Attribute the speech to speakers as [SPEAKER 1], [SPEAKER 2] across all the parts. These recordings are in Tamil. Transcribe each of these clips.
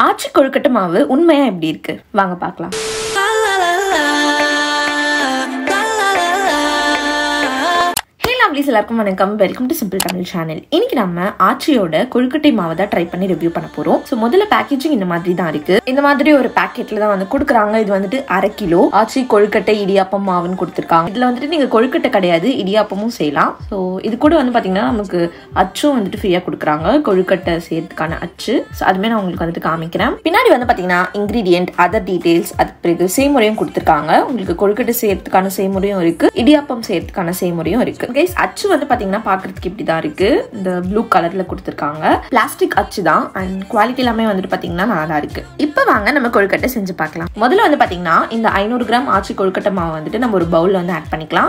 [SPEAKER 1] ஆச்சி கொழுக்கட்டை மாவு உண்மையா எப்படி இருக்கு வாங்க பார்க்கலாம் ஹே லவ்லிஸ் எல்லாருக்கும் வணக்கம் welcome to simple Tamil channel இன்னைக்கு நம்ம ஆச்சியோட கொழுக்கட்டை மாவை தான் ட்ரை பண்ணி ரிவ்யூ பண்ண போறோம் ஸோ முதல்ல பேக்கேஜிங் இந்த மாதிரி தான் இருக்கு இந்த மாதிரி ஒரு பேக்கெட்ல தான் வந்து கொடுக்குறாங்க இது வந்துட்டு அரை கிலோ ஆச்சி கொழுக்கட்டை இடியாப்பம் மாவுன்னு கொடுத்துருக்காங்க இதுல வந்துட்டு நீங்க கொழுக்கட்டை கிடையாது இடியாப்பமும் செய்யலாம் ஸோ இது கூட வந்து பாத்தீங்கன்னா நமக்கு அச்சும் வந்துட்டு ஃப்ரீயா கொடுக்குறாங்க கொழுக்கட்டை செய்யறதுக்கான அச்சு ஸோ அதுமே நான் உங்களுக்கு வந்துட்டு காமிக்கிறேன் பின்னாடி வந்து பாத்தீங்கன்னா இன்கிரீடியன்ட் அதர் டீடைல்ஸ் அதுக்கு பிறகு செய்முறையும் கொடுத்துருக்காங்க உங்களுக்கு கொழுக்கட்டை செய்யறதுக்கான செய்முறையும் இருக்கு இடியாப்பம் செய்யறதுக்கான செய்முறையும் இருக்கு கைஸ் அச்சு வந்து பாத்தீங்கன்னா பாக்குறதுக்கு இப்படி தான் இருக்கு இந்த ப்ளூ கலர்ல கொடுத்துருக்காங்க பிளாஸ்டிக் அச்சு தான் அண்ட் குவாலிட்டி எல்லாமே வந்துட்டு பாத்தீங்கன்னா நல்லா இருக்கு இப்போ வாங்க நம்ம கொழுக்கட்டை செஞ்சு பார்க்கலாம் முதல்ல வந்து பாத்தீங்கன்னா இந்த ஐநூறு கிராம் ஆச்சி கொழுக்கட்டை மாவு வந்துட்டு நம்ம ஒரு பவுல்ல வந்து ஆட் பண்ணிக்கலாம்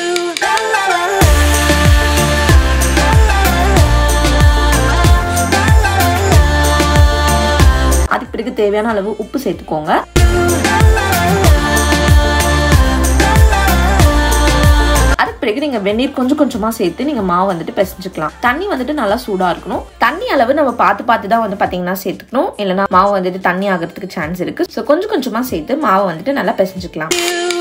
[SPEAKER 1] அதுக்கு பிறகு தேவையான அளவு உப்பு சேர்த்துக்கோங்க அதுக்கு பிறகு நீங்க வெந்நீர் கொஞ்சம் கொஞ்சமா சேர்த்து நீங்க மாவு வந்துட்டு பிசைஞ்சுக்கலாம் தண்ணி வந்துட்டு நல்லா சூடா இருக்கணும் தண்ணி அளவு நம்ம பார்த்து பார்த்து தான் வந்து பாத்தீங்கன்னா சேர்த்துக்கணும் இல்லைன்னா மாவு வந்துட்டு தண்ணி ஆகிறதுக்கு சான்ஸ் இருக்கு ஸோ கொஞ்சம் கொஞ்சமா சேர்த்து மாவை வந்துட்டு நல்லா பிசைஞ்சுக்கலாம்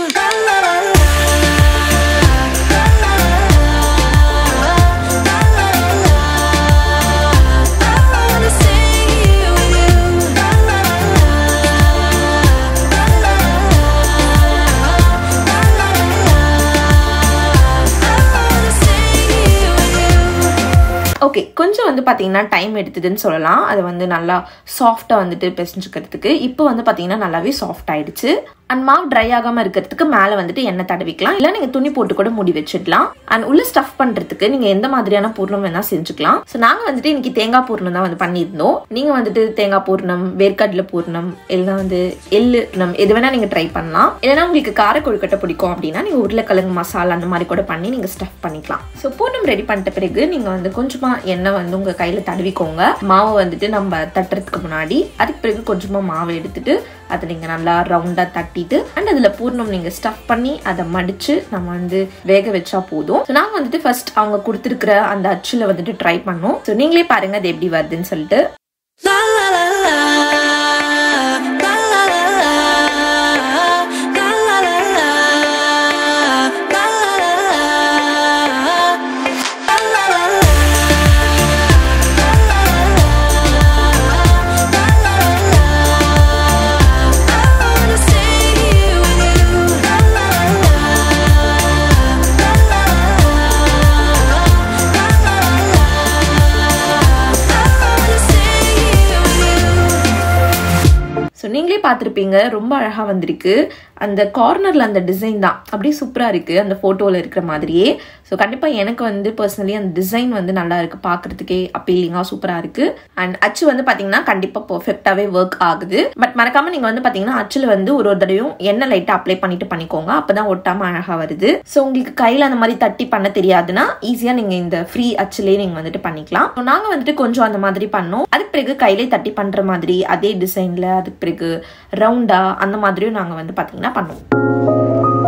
[SPEAKER 1] ஓகே கொஞ்சம் வந்து பார்த்தீங்கன்னா டைம் எடுத்ததுன்னு சொல்லலாம் அது வந்து நல்லா சாஃப்டாக வந்துட்டு பிசைஞ்சுக்கிறதுக்கு இப்போ வந்து பார்த்தீங்கன்னா நல்லாவே சாஃப்ட் ஆயிடுச்சு அண்ட் மாவு ட்ரை ஆகாமல் இருக்கிறதுக்கு மேலே வந்துட்டு எண்ணெய் தடவிக்கலாம் இல்லை நீங்கள் துணி போட்டு கூட மூடி வச்சிடலாம் அண்ட் உள்ள ஸ்டஃப் பண்ணுறதுக்கு நீங்கள் எந்த மாதிரியான பூர்ணம் வேணால் செஞ்சுக்கலாம் ஸோ நாங்கள் வந்துட்டு இன்னைக்கு தேங்காய் பூர்ணம் தான் வந்து பண்ணியிருந்தோம் நீங்கள் வந்துட்டு தேங்காய் பூர்ணம் வேர்க்கடலை பூர்ணம் இல்லைன்னா வந்து எள்ளு பூர்ணம் எது வேணால் நீங்கள் ட்ரை பண்ணலாம் இல்லைன்னா உங்களுக்கு கார கொழுக்கட்டை பிடிக்கும் அப்படின்னா நீங்கள் உருளைக்கிழங்கு மசாலா அந்த மாதிரி கூட பண்ணி நீங்கள் ஸ்டஃப் பண்ணிக்கலாம் ஸோ பூர்ணம் ரெடி பண்ணிட்ட பிறகு நீங்கள் வந்து கொஞ்சமாக எண்ணெய் வந்து உங்கள் கையில் தடவிக்கோங்க மாவை வந்துட்டு நம்ம தட்டுறதுக்கு முன்னாடி அதுக்கு பிறகு கொஞ்சமாக மாவை எடுத்துட்டு அதை நீங்கள் நல்லா ரவுண்டாக தட்டிட்டு அண்ட் அதில் பூர்ணம் நீங்கள் ஸ்டஃப் பண்ணி அதை மடித்து நம்ம வந்து வேக வச்சா போதும் ஸோ நாங்கள் வந்துட்டு ஃபர்ஸ்ட் அவங்க கொடுத்துருக்குற அந்த அச்சில் வந்துட்டு ட்ரை பண்ணோம் ஸோ நீங்களே பாருங்க அது எப்படி வருதுன்னு சொல்லிட்டு ஸோ நீங்களே பார்த்துருப்பீங்க ரொம்ப அழகாக வந்திருக்கு அந்த கார்னரில் அந்த டிசைன் தான் அப்படியே சூப்பராக இருக்குது அந்த ஃபோட்டோவில் இருக்கிற மாதிரியே ஸோ கண்டிப்பாக எனக்கு வந்து பர்சனலி அந்த டிசைன் வந்து நல்லா இருக்குது பார்க்குறதுக்கே அப்பீலிங்காக சூப்பராக இருக்குது அண்ட் அச்சு வந்து பார்த்தீங்கன்னா கண்டிப்பாக பர்ஃபெக்டாகவே ஒர்க் ஆகுது பட் மறக்காமல் நீங்கள் வந்து பார்த்தீங்கன்னா அச்சில் வந்து ஒரு ஒரு தடவையும் எண்ணெய் லைட்டாக அப்ளை பண்ணிட்டு பண்ணிக்கோங்க அப்போ தான் ஒட்டாமல் அழகாக வருது ஸோ உங்களுக்கு கையில் அந்த மாதிரி தட்டி பண்ண தெரியாதுன்னா ஈஸியாக நீங்கள் இந்த ஃப்ரீ அச்சிலே நீங்கள் வந்துட்டு பண்ணிக்கலாம் ஸோ நாங்கள் வந்துட்டு கொஞ்சம் அந்த மாதிரி பண்ணோம் அதுக்கு பிறகு கையிலே தட்டி பண்ணுற மாதிரி அதே டிசைனில் அதுக்கு பிறகு ரவுண்டா அந்த மாதிரியும் நாங்கள் வந்து பார்த்தீங்கன்னா பண்ணுவோம்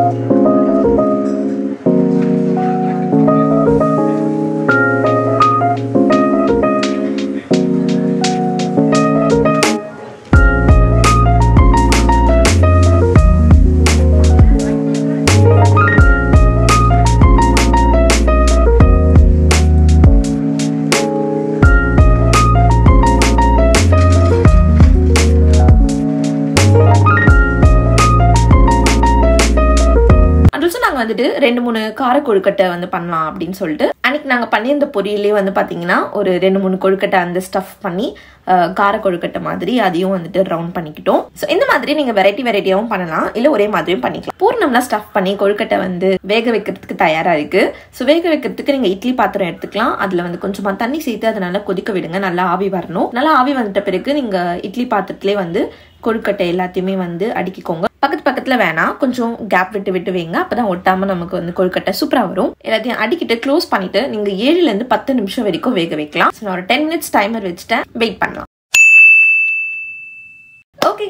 [SPEAKER 1] நாங்கள் வந்துட்டு ரெண்டு மூணு கார கொழுக்கட்டை வந்து பண்ணலாம் அப்படின்னு சொல்லிட்டு அன்னைக்கு நாங்கள் பண்ணியிருந்த பொரியலே வந்து பார்த்தீங்கன்னா ஒரு ரெண்டு மூணு கொழுக்கட்டை அந்த ஸ்டஃப் பண்ணி கார கொழுக்கட்டை மாதிரி அதையும் வந்துட்டு ரவுண்ட் பண்ணிக்கிட்டோம் ஸோ இந்த மாதிரி நீங்கள் வெரைட்டி வெரைட்டியாகவும் பண்ணலாம் இல்லை ஒரே மாதிரியும் பண்ணிக்கலாம் பூர்ணம்லாம் ஸ்டஃப் பண்ணி கொழுக்கட்டை வந்து வேக வைக்கிறதுக்கு தயாராக இருக்கு ஸோ வேக வைக்கிறதுக்கு நீங்கள் இட்லி பாத்திரம் எடுத்துக்கலாம் அதில் வந்து கொஞ்சமாக தண்ணி சேர்த்து அதை நல்லா கொதிக்க விடுங்க நல்லா ஆவி வரணும் நல்லா ஆவி வந்துட்ட பிறகு நீங்கள் இட்லி பாத்திரத்திலே வந்து கொழுக்கட்டை எல்லாத்தையுமே வந்து அடுக்கிக்கோங்க பக்கத்து பக்கத்துல வேணாம் கொஞ்சம் கேப் விட்டு விட்டு வைங்க அப்பதான் ஒட்டாம நமக்கு வந்து கொழுக்கட்டை சூப்பரா வரும் எல்லாத்தையும் அடிக்கிட்டு க்ளோஸ் பண்ணிட்டு நீங்க ஏழுல இருந்து பத்து நிமிஷம் வரைக்கும் வேக வைக்கலாம் So, நான் ஒரு டென் மினிட்ஸ் டைமர் வச்சுட்டேன் வெயிட் பண்ணலாம் ஓகே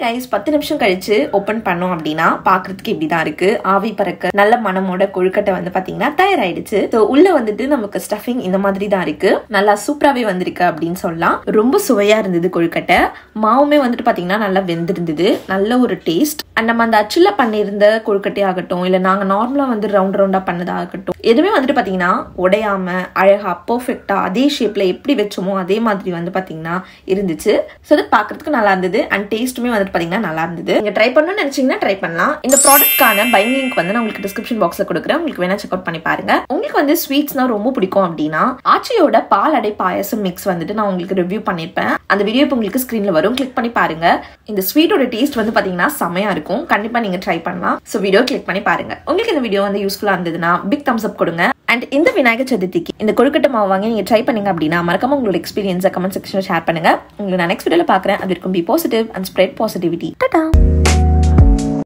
[SPEAKER 1] கைஸ் பத்து நிமிஷம் கழிச்சு ஓபன் பண்ணோம் அப்படின்னா பாக்குறதுக்கு இப்படிதான் இருக்கு ஆவி பறக்க நல்ல மனமோட கொழுக்கட்டை வந்து பாத்தீங்கன்னா தயாராயிடுச்சு ஸோ உள்ள வந்துட்டு நமக்கு ஸ்டஃபிங் இந்த மாதிரி தான் இருக்கு நல்லா சூப்பராகவே வந்திருக்கு அப்படின்னு சொல்லலாம் ரொம்ப சுவையா இருந்தது கொழுக்கட்டை மாவுமே வந்துட்டு பாத்தீங்கன்னா நல்லா வெந்திருந்தது நல்ல ஒரு டேஸ்ட் அண்ட் நம்ம அந்த அச்சுல பண்ணியிருந்த கொழுக்கட்டை ஆகட்டும் இல்ல நாங்க நார்மலா வந்து ரவுண்ட் ரவுண்டா பண்ணதாகட்டும் எதுவுமே வந்துட்டு பாத்தீங்கன்னா உடையாம அழகா பர்ஃபெக்டா அதே ஷேப்ல எப்படி வச்சோமோ அதே மாதிரி வந்து பாத்தீங்கன்னா இருந்துச்சு ஸோ அது பாக்குறதுக்கு நல்லா இருந்தது அண்ட் டேஸ்ட்டுமே வந்துட்டு பாத்தீங்கன்னா நல்லா இருந்தது நீங்க ட்ரை பண்ணணும்னு நினைச்சீங்கன்னா ட்ரை பண்ணலாம் இந்த ப்ராடக்ட்கான பைங் லிங்க் வந்து நான் உங்களுக்கு டிஸ்கிரிப்ஷன் பாக்ஸ்ல கொடுக்குறேன் உங்களுக்கு வேணா செக் அவுட் பண்ணி பாருங்க உங்களுக்கு வந்து ஸ்வீட்ஸ்னா ரொம்ப பிடிக்கும் அப்படின்னா ஆச்சியோட பால் அடை பாயசம் மிக்ஸ் வந்துட்டு நான் உங்களுக்கு ரிவ்யூ பண்ணிருப்பேன் அந்த வீடியோ இப்போ உங்களுக்கு ஸ்க்ரீன்ல வரும் கிளிக் பண்ணி பாருங்க இந்த ஸ்வீட்டோட டேஸ்ட் வந்து பாத்தீங்கன்னா செமையா இருக்கும் கண்டிப்பா நீங்க ட்ரை பண்ணலாம் ஸோ வீடியோ கிளிக் பண்ணி பாருங்க உங்களுக்கு இந்த வீடியோ வந்து யூஸ்ஃபுல்லா இருந்ததுன்னா பிக் தம்ஸ் அப் கொடுங்க அண்ட் இந்த விநாயகர் சதுர்த்திக்கு இந்த கொழுக்கட்டை மாவு வாங்கி நீங்க ட்ரை பண்ணீங்க அப்படின்னா மறக்காம உங்களோட எக்ஸ்பீரியன்ஸை கமெண்ட் செக்ஷனில் ஷேர் பண்ணுங்க உங்களை நான் நெக்ஸ்ட் வீடியோல பாக்குறேன் அது இருக்கும் be positive and spread positivity Tata